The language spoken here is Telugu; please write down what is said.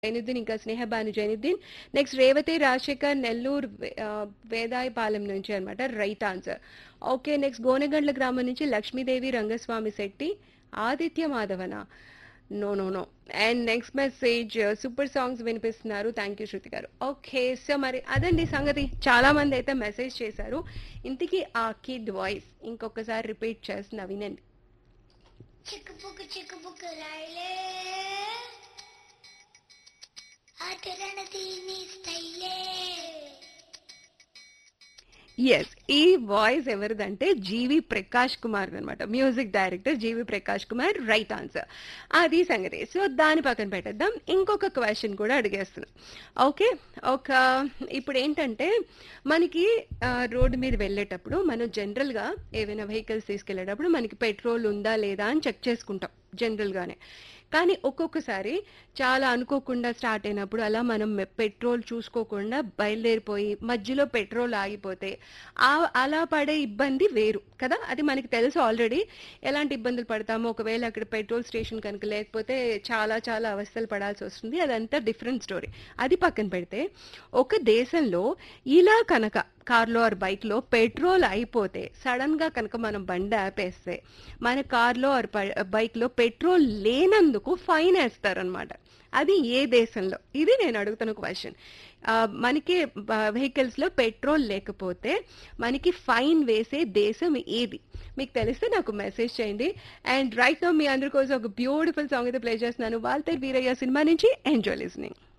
జైనుద్దీన్ ఇంకా స్నేహబాను జైనుద్దీన్ నెక్స్ట్ రేవతి రాజశేఖర్ నెల్లూరు వే- ఆ, వేదాయపాలెం నుంచి అన్నమాట right answer okay next Gonegandla గ్రామం నుంచి లక్ష్మీదేవి రంగస్వామి శెట్టి ఆదిత్య మాధవన no no no and next message super songs వినిపిస్తున్నారు thank you Shruti garu okay so మరి అదండి సంగతి చాలా మంది అయితే మెసేజ్ చేశారు ఇంతకీ ఆ కిడ్ వాయిస్ ఇంకొకసారి రిపీట్ చేస్తున్నా వినండి చిక్కుపుకు చిక్కుపుకు రాయలే ఆటరణది నీ స్టైలే ఎస్ ఈ వాయిస్ ఎవరిదంటే జీవి ప్రకాష్ కుమార్ అనమాట music director GV Prakash Kumar right answer అది సంగతి సో దాని పక్కన పెట్టేద్దాం ఇంకొక క్వశ్చన్ కూడా అడిగేస్తున్నాం ఓకే ఒక ఇప్పుడు ఏంటంటే మనకి ఆ, రోడ్డు మీద వెళ్ళేటప్పుడు మనం జనరల్గా ఏవైనా వెహికల్స్ తీసుకెళ్ళేటప్పుడు మనకి పెట్రోల్ ఉందా లేదా అని చెక్ చేసుకుంటాం జనరల్గానే కానీ ఒక్కొక్కసారి చాలా అనుకోకుండా స్టార్ట్ అయినప్పుడు అలా మనం మె- పెట్రోల్ చూసుకోకుండా బయలుదేరిపోయి మధ్యలో పెట్రోల్ ఆగిపోతే ఆ అలా పడే ఇబ్బంది వేరు కదా అది మనకి తెలుసు ఆల్రెడీ ఎలాంటి ఇబ్బందులు పడతామో ఒకవేళ అక్కడ పెట్రోల్ స్టేషన్ కనుక లేకపోతే చాలా చాలా అవస్థలు పడాల్సి వస్తుంది అదంతా డిఫరెంట్ స్టోరీ అది పక్కన పెడితే ఒక దేశంలో ఇలా కనుక కార్లో ఆర్ బైక్లో పెట్రోల్ అయిపోతే సడన్గా కనుక మనం బండి ఆపేస్తే మన కార్లో ఆర్ బైక్లో పెట్రోల్ లేనందుకు ఫైన్ వేస్తారనమాట అది ఏ దేశంలో ఇది నేను అడుగుతున్న క్వశ్చన్ మనకి వెహికల్స్లో పెట్రోల్ లేకపోతే మనకి ఫైన్ వేసే దేశం ఏది మీకు తెలిస్తే నాకు మెసేజ్ చేయండి అండ్ రైట్ నో మీ అందరి కోసం ఒక బ్యూటిఫుల్ సాంగ్ అయితే ప్లే చేస్తున్నాను వాల్తేర్ వీరయ్య సినిమా నుంచి ఎంజాయ్ లిస్నింగ్